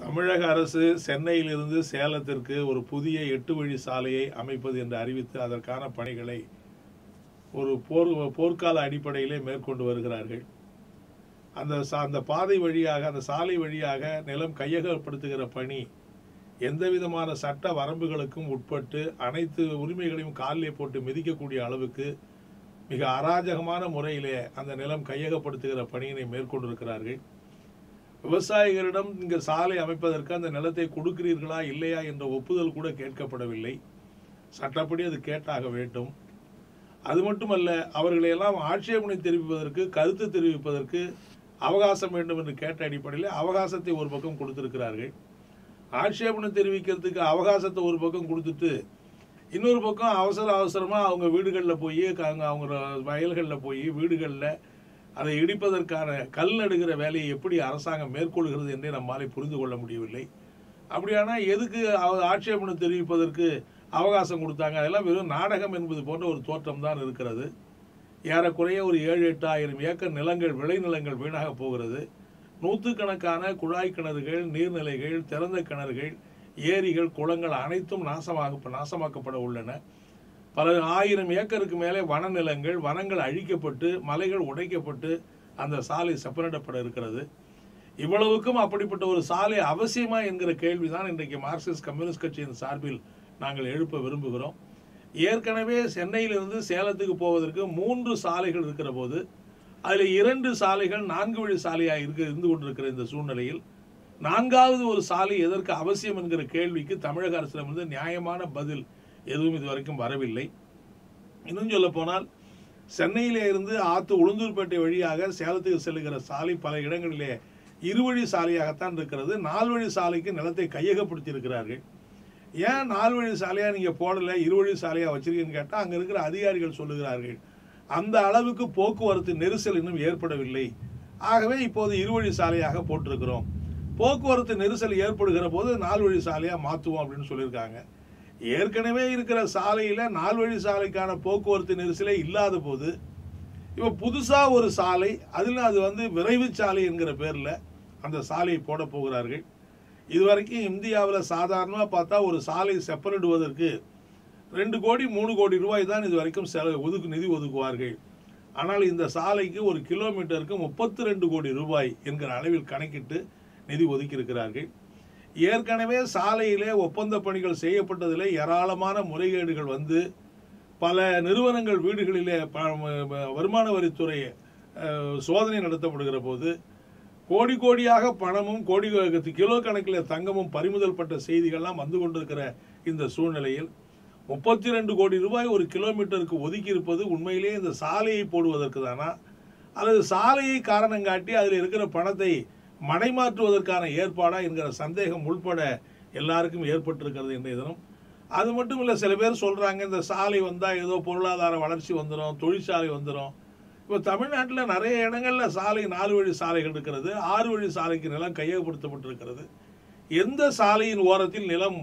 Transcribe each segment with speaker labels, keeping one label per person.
Speaker 1: தமிழக அரசு சென்னையிலிருந்து சேலத்திற்கு ஒரு புதிய எட்டு வழி சாலையை அமைப்பது என்று அறிவித்து அதற்கான பணிகளை ஒரு போர் போர்க்கால அடிப்படையிலே மேற்கொண்டு வருகிறார்கள் அந்த சா- அந்த பாதை வழியாக அந்த சாலை வழியாக நிலம் கையகப்படுத்துகிற பணி எந்த விதமான சட்ட வரம்புகளுக்கும் உட்பட்டு அனைத்து உரிமைகளையும் காலிலே போட்டு மிதிக்கக்கூடிய அளவுக்கு மிக அராஜகமான முறையிலே அந்த நிலம் கையகப்படுத்துகிற பணியினை மேற்கொண்டிருக்கிறார்கள் விவசாயிகளிடம் இங்க சாலை அமைப்பதற்கு அந்த நிலத்தை கொடுக்கிறீர்களா இல்லையா என்ற ஒப்புதல் கூட கேட்கப்படவில்லை சட்டப்படி அது கேட்டாக வேண்டும் அது மட்டுமல்ல அவர்களை எல்லாம் ஆட்சேபனை தெரிவிப்பதற்கு கருத்து தெரிவிப்பதற்கு அவகாசம் வேண்டும் என்று கேட்ட அடிப்படையில் அவகாசத்தை ஒரு பக்கம் கொடுத்திருக்கிறார்கள் ஆட்சேபனை தெரிவிக்கிறதுக்கு அவகாசத்தை ஒரு பக்கம் கொடுத்துட்டு இன்னொரு பக்கம் அவசர அவசரமா அவங்க வீடுகளில் போய் அங்க அவங்க வயல்களில் போய் வீடுகளில் அதை இடிப்பதற்கான கல் நடுகிற வேலையை எப்படி அரசாங்கம் மேற்கொள்கிறது என்றே நம்மாலே புரிந்து கொள்ள முடியவில்லை அப்படியானா எதுக்கு அவ- ஆட்சேபனை தெரிவிப்பதற்கு அவகாசம் கொடுத்தாங்க அதெல்லாம் வெறும் நாடகம் என்பது போன்ற ஒரு தோற்றம் தான் இருக்கிறது ஏறக்குறைய ஒரு ஏழு எட்டு ஆயிரம் ஏக்கர் நிலங்கள் விளைநிலங்கள் வீணாக போகிறது நூற்றுக்கணக்கான குழாய் கிணறுகள் நீர்நிலைகள் திறந்த கிணறுகள் ஏரிகள் குளங்கள் அனைத்தும் நாசமாக நாசமாக்கப்பட உள்ளன பல ஆயிரம் ஏக்கருக்கு மேலே வனநிலங்கள் வனங்கள் அழிக்கப்பட்டு மலைகள் உடைக்கப்பட்டு அந்த சாலை செப்பனிடப்பட இருக்கிறது இவ்வளவுக்கும் அப்படிப்பட்ட ஒரு சாலை அவசியமா என்கிற கேள்விதான் இன்றைக்கு மார்க்சிஸ்ட் கம்யூனிஸ்ட் கட்சியின் சார்பில் நாங்கள் எழுப்ப விரும்புகிறோம் ஏற்கனவே சென்னையிலிருந்து சேலத்துக்கு போவதற்கு மூன்று சாலைகள் இருக்கிற போது அதில் இரண்டு சாலைகள் நான்கு வழி சாலையாக இருக்க இருந்து கொண்டிருக்கிற இந்த சூழ்நிலையில் நான்காவது ஒரு சாலை எதற்கு அவசியம் என்கிற கேள்விக்கு தமிழக அரசிடமிருந்து நியாயமான பதில் எதுவும் இதுவரைக்கும் வரவில்லை இன்னும் சொல்ல போனால் சென்னையிலே இருந்து ஆத்து உளுந்தூர்பேட்டை வழியாக சேலத்துக்கு செல்லுகிற சாலை பல இடங்களிலே இருவழி சாலையாகத்தான் இருக்கிறது நால்வழி சாலைக்கு நிலத்தை கையகப்படுத்தி இருக்கிறார்கள் ஏன் நால்வழி சாலையா நீங்க போடல இருவழி சாலையா வச்சிருக்கீங்கன்னு கேட்டா அங்க இருக்கிற அதிகாரிகள் சொல்லுகிறார்கள் அந்த அளவுக்கு போக்குவரத்து நெரிசல் இன்னும் ஏற்படவில்லை ஆகவே இப்போது இருவழி சாலையாக போட்டிருக்கிறோம் போக்குவரத்து நெரிசல் ஏற்படுகிற போது நால்வழி சாலையா மாத்துவோம் அப்படின்னு சொல்லியிருக்காங்க ஏற்கனவே இருக்கிற சாலையில நால்வழி சாலைக்கான போக்குவரத்து நெரிசலே இல்லாத போது இப்போ புதுசா ஒரு சாலை அதில் அது வந்து விரைவு சாலை என்கிற பேர்ல அந்த சாலையை போட போகிறார்கள் இதுவரைக்கும் இந்தியாவில் சாதாரணமாக பார்த்தா ஒரு சாலை செப்பனிடுவதற்கு ரெண்டு கோடி மூணு கோடி ரூபாய் தான் இது வரைக்கும் செலவு ஒதுக்கு நிதி ஒதுக்குவார்கள் ஆனால் இந்த சாலைக்கு ஒரு கிலோமீட்டருக்கு முப்பத்தி ரெண்டு கோடி ரூபாய் என்கிற அளவில் கணக்கிட்டு நிதி ஒதுக்கியிருக்கிறார்கள் ஏற்கனவே சாலையிலே ஒப்பந்த பணிகள் செய்யப்பட்டதிலே ஏராளமான முறைகேடுகள் வந்து பல நிறுவனங்கள் வீடுகளிலே ப- ம- வருமான வரித்துறை அஹ், சோதனை நடத்தப்படுகிற போது கோடி கோடியாக பணமும் கோடி கிலோ கணக்கில் தங்கமும் பறிமுதல் பட்ட செய்திகள்லாம் வந்து கொண்டிருக்கிற இந்த சூழ்நிலையில் முப்பத்தி ரெண்டு கோடி ரூபாய் ஒரு கிலோமீட்டருக்கு ஒதுக்கி இருப்பது உண்மையிலேயே இந்த சாலையை போடுவதற்கு தானா அல்லது சாலையை காரணம் காட்டி அதில் இருக்கிற பணத்தை மடைமாற்றுவதற்கான ஏற்பாடா என்கிற சந்தேகம் உள்பட எல்லாருக்கும் ஏற்பட்டிருக்கிறது இன்றைய தினம் அது மட்டும் இல்லை சில பேர் சொல்றாங்க இந்த சாலை வந்தா ஏதோ பொருளாதார வளர்ச்சி வந்துடும் தொழிற்சாலை வந்துடும் இப்போ தமிழ்நாட்டில் நிறைய இடங்கள்ல சாலை நாலு வழி சாலைகள் இருக்கிறது ஆறு வழி சாலைக்கு நிலம் கையகப்படுத்தப்பட்டிருக்கிறது எந்த சாலையின் ஓரத்தில் நிலம்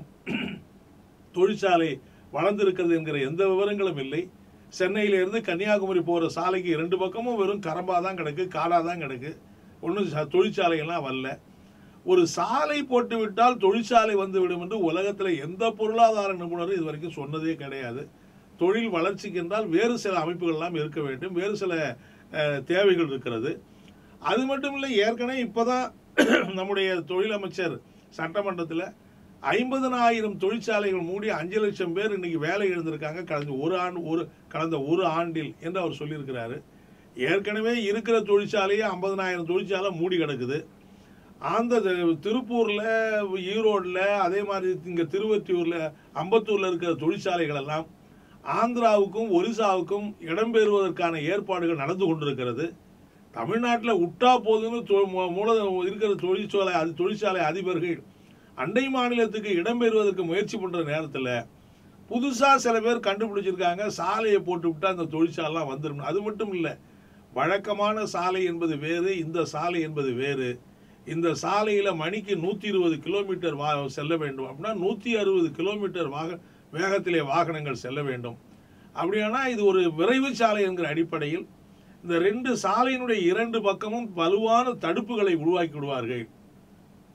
Speaker 1: தொழிற்சாலை வளர்ந்திருக்கிறது என்கிற எந்த விவரங்களும் இல்லை சென்னையிலிருந்து கன்னியாகுமரி போகிற சாலைக்கு இரண்டு பக்கமும் வெறும் கரம்பா தான் கிடக்கு காடா தான் கிடக்கு ஒன்றும் தொழிற்சாலைகள்லாம் வரல ஒரு சாலை போட்டு விட்டால் தொழிற்சாலை வந்து விடும் என்று உலகத்தில் எந்த பொருளாதார நிபுணரும் இது வரைக்கும் சொன்னதே கிடையாது தொழில் வளர்ச்சிக்கு என்றால் வேறு சில அமைப்புகள் எல்லாம் இருக்க வேண்டும் வேறு சில அஹ், தேவைகள் இருக்கிறது அது மட்டும் இல்லை ஏற்கனவே இப்போதான் நம்முடைய தொழில் அமைச்சர் சட்டமன்றத்தில் ஐம்பதனாயிரம் தொழிற்சாலைகள் மூடி அஞ்சு லட்சம் பேர் இன்னைக்கு வேலை இழந்திருக்காங்க கடந்த ஒரு ஆண்டு ஒரு கடந்த ஒரு ஆண்டில் என்று அவர் சொல்லியிருக்கிறாரு ஏற்கனவே இருக்கிற தொழிற்சாலையே ஐம்பதனாயிரம் தொழிற்சாலை மூடி கிடக்குது அந்த தி- திருப்பூர்ல ஈரோட்ல அதே மாதிரி இங்க திருவொற்றியூர்ல அம்பத்தூர்ல இருக்கிற தொழிற்சாலைகள் எல்லாம் ஆந்திராவுக்கும் ஒரிசாவுக்கும் இடம்பெறுவதற்கான ஏற்பாடுகள் நடந்து கொண்டிருக்கிறது தமிழ்நாட்டில் விட்டா போதுன்னு தொ- மூ- மூல இருக்கிற தொழிற்சாலை அது தொழிற்சாலை அதிபர்கள் அண்டை மாநிலத்துக்கு இடம்பெறுவதற்கு முயற்சி பண்ற நேரத்தில் புதுசா சில பேர் கண்டுபிடிச்சிருக்காங்க சாலையை போட்டு விட்டா அந்த தொழிற்சாலைலாம் வந்துடும் அது மட்டும் இல்லை வழக்கமான சாலை என்பது வேறு இந்த சாலை என்பது வேறு இந்த சாலையில மணிக்கு நூத்தி இருபது கிலோமீட்டர் வா செல்ல வேண்டும் அப்படின்னா நூத்தி அறுபது கிலோமீட்டர் வாக வேகத்திலே வாகனங்கள் செல்ல வேண்டும் அப்படியானா இது ஒரு விரைவு சாலை என்கிற அடிப்படையில் இந்த ரெண்டு சாலையினுடைய இரண்டு பக்கமும் வலுவான தடுப்புகளை உருவாக்கி விடுவார்கள்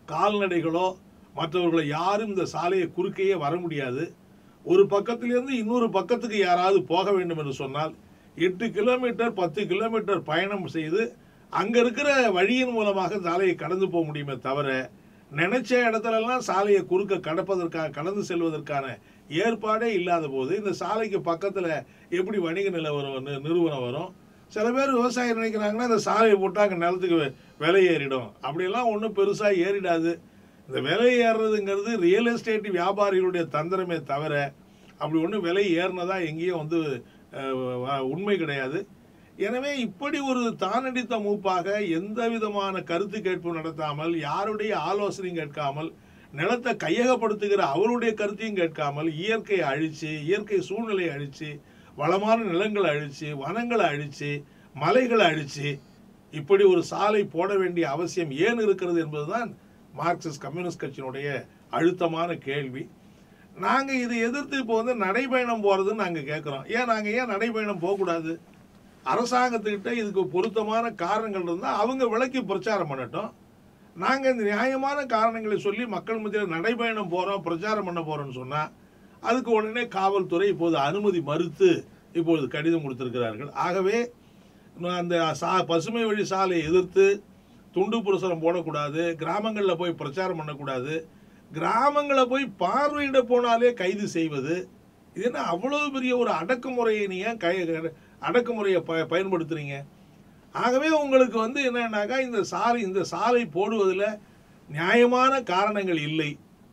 Speaker 1: கால்நடைகளோ மற்றவர்களை யாரும் இந்த சாலையை குறுக்கையே வர முடியாது ஒரு பக்கத்திலிருந்து இன்னொரு பக்கத்துக்கு யாராவது போக வேண்டும் என்று சொன்னால் எட்டு கிலோமீட்டர் பத்து கிலோமீட்டர் பயணம் செய்து அங்க இருக்கிற வழியின் மூலமாக சாலையை கடந்து போக முடியுமே தவிர நினைச்ச இடத்துலலாம் சாலையை குறுக்க கடப்பதற்காக கடந்து செல்வதற்கான ஏற்பாடே இல்லாத போது இந்த சாலைக்கு பக்கத்துல எப்படி வணிக நிலவரம் நி- நிறுவனம் வரும் சில பேர் விவசாயம் நினைக்கிறாங்கன்னா இந்த சாலையை போட்டால் அங்கே நிலத்துக்கு வி- விலை ஏறிடும் அப்படியெல்லாம் ஒன்றும் பெருசாக ஏறிடாது இந்த விலை ஏறுறதுங்கிறது ரியல் எஸ்டேட் வியாபாரிகளுடைய தந்திரமே தவிர அப்படி ஒன்றும் விலை ஏறினதா எங்கேயும் வந்து அஹ், வ- உண்மை கிடையாது எனவே இப்படி ஒரு தானடித்த மூப்பாக எந்த விதமான கருத்து கேட்பு நடத்தாமல் யாருடைய ஆலோசனையும் கேட்காமல் நிலத்தை கையகப்படுத்துகிற அவருடைய கருத்தையும் கேட்காமல் இயற்கையை அழிச்சு இயற்கை சூழ்நிலையை அழிச்சு வளமான நிலங்களை அழிச்சு வனங்களை அழிச்சு மலைகளை அழிச்சு இப்படி ஒரு சாலை போட வேண்டிய அவசியம் ஏன் இருக்கிறது என்பதுதான் மார்க்சிஸ்ட் கம்யூனிஸ்ட் கட்சியினுடைய அழுத்தமான கேள்வி நாங்க இதை எதிர்த்து இப்போ வந்து நடைபயணம் போறதுன்னு நாங்க கேட்கிறோம் ஏன் நாங்க ஏன் நடைபயணம் போகக்கூடாது அரசாங்கத்துக்கிட்ட இதுக்கு பொருத்தமான காரணங்கள் இருந்தால் அவங்க விளக்கி பிரச்சாரம் பண்ணட்டும் நாங்கள் இந்த நியாயமான காரணங்களை சொல்லி மக்கள் மத்தியில் நடைபயணம் போகிறோம் பிரச்சாரம் பண்ண போகிறோம்னு சொன்னால் அதுக்கு உடனே காவல்துறை இப்போது அனுமதி மறுத்து இப்பொழுது கடிதம் கொடுத்திருக்கிறார்கள் ஆகவே நான் அந்த சா பசுமை வழி சாலையை எதிர்த்து துண்டு பிரசுரம் போடக்கூடாது கிராமங்களில் போய் பிரச்சாரம் பண்ணக்கூடாது கிராமங்களை போய் பார்வையிட போனாலே கைது செய்வது இது என்ன அவ்வளவு பெரிய ஒரு அடக்குமுறையை நீங்கள் கை அடக்குமுறையை ப பயன்படுத்துறீங்க ஆகவே உங்களுக்கு வந்து என்னன்னாக்கா இந்த சாலை இந்த சாலை போடுவதில் நியாயமான காரணங்கள் இல்லை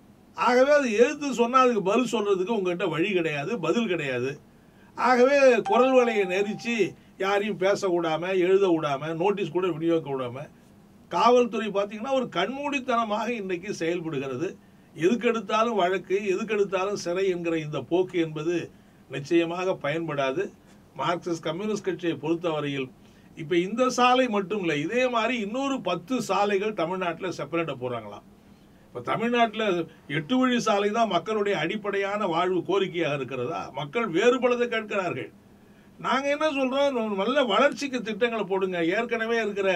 Speaker 1: ஆகவே அது எதிர்த்து சொன்னால் அதுக்கு பதில் சொல்றதுக்கு உங்ககிட்ட வழி கிடையாது பதில் கிடையாது ஆகவே குரல் வலையை நெரிச்சு யாரையும் பேச விடாம எழுத விடாம நோட்டீஸ் கூட விநியோகிக்க விடாம காவல்துறை பார்த்தீங்கன்னா ஒரு கண்மூடித்தனமாக இன்றைக்கு செயல்படுகிறது எதுக்கெடுத்தாலும் வழக்கு எதுக்கெடுத்தாலும் சிறை என்கிற இந்த போக்கு என்பது நிச்சயமாக பயன்படாது மார்க்சிஸ்ட் கம்யூனிஸ்ட் கட்சியை பொறுத்தவரையில் இப்போ இந்த சாலை மட்டும் இல்லை இதே மாதிரி இன்னொரு பத்து சாலைகள் தமிழ்நாட்டில் செப்பரேட்ட போகிறாங்களாம் இப்போ தமிழ்நாட்டில் எட்டு வழி சாலை தான் மக்களுடைய அடிப்படையான வாழ்வு கோரிக்கையாக இருக்கிறதா மக்கள் வேறுபடுத்த கேட்கிறார்கள் நாங்கள் என்ன சொல்கிறோம் நல்ல வளர்ச்சிக்கு திட்டங்களை போடுங்க ஏற்கனவே இருக்கிற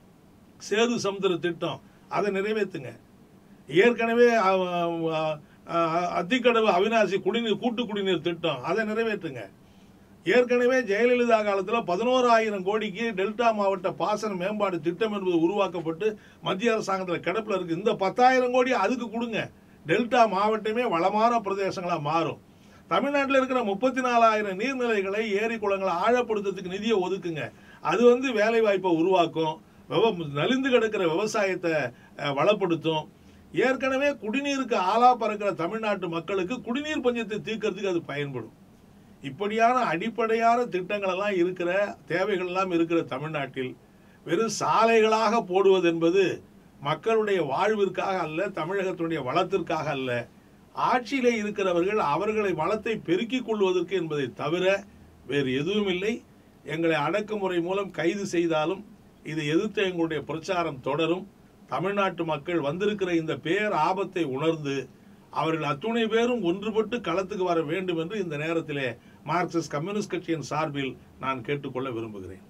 Speaker 1: சேது சமுத்திர திட்டம் அதை நிறைவேற்றுங்க ஏற்கனவே அ- அ- அ- அத்திக்கடவு அவினாசி குடிநீர் கூட்டு குடிநீர் திட்டம் அதை நிறைவேற்றுங்க ஏற்கனவே ஜெயலலிதா காலத்தில் பதினோராயிரம் கோடிக்கு டெல்டா மாவட்ட பாசன மேம்பாடு திட்டம் என்பது உருவாக்கப்பட்டு மத்திய அரசாங்கத்தில் கிடப்பில் இருக்கு இந்த பத்தாயிரம் கோடி அதுக்கு கொடுங்க டெல்டா மாவட்டமே வளமான பிரதேசங்களாக மாறும் தமிழ்நாட்டில் இருக்கிற முப்பத்தி நாலாயிரம் நீர்நிலைகளை ஏரி குளங்களை ஆழப்படுத்துறதுக்கு நிதியை ஒதுக்குங்க அது வந்து வேலை வாய்ப்பை உருவாக்கும் விவ- நலிந்து கிடக்கிற விவசாயத்தை அஹ், வளப்படுத்தும் ஏற்கனவே குடிநீருக்கு ஆளா பறக்கிற தமிழ்நாட்டு மக்களுக்கு குடிநீர் பஞ்சத்தை தீர்க்கறதுக்கு அது பயன்படும் இப்படியான அடிப்படையான திட்டங்கள் எல்லாம் இருக்கிற தேவைகள் எல்லாம் இருக்கிற தமிழ்நாட்டில் வெறும் சாலைகளாக போடுவது என்பது மக்களுடைய வாழ்விற்காக அல்ல தமிழகத்தினுடைய வளத்திற்காக அல்ல ஆட்சியிலே இருக்கிறவர்கள் அவர்களை வளத்தை பெருக்கிக் கொள்வதற்கு என்பதை தவிர வேறு எதுவும் இல்லை எங்களை அடக்குமுறை மூலம் கைது செய்தாலும் இது எதிர்த்து எங்களுடைய பிரச்சாரம் தொடரும் தமிழ்நாட்டு மக்கள் வந்திருக்கிற இந்த பேர் ஆபத்தை உணர்ந்து அவர்கள் அத்துணை பேரும் ஒன்றுபட்டு களத்துக்கு வர வேண்டும் என்று இந்த நேரத்திலே மார்க்சிஸ்ட் கம்யூனிஸ்ட் கட்சியின் சார்பில் நான் கேட்டுக்கொள்ள விரும்புகிறேன்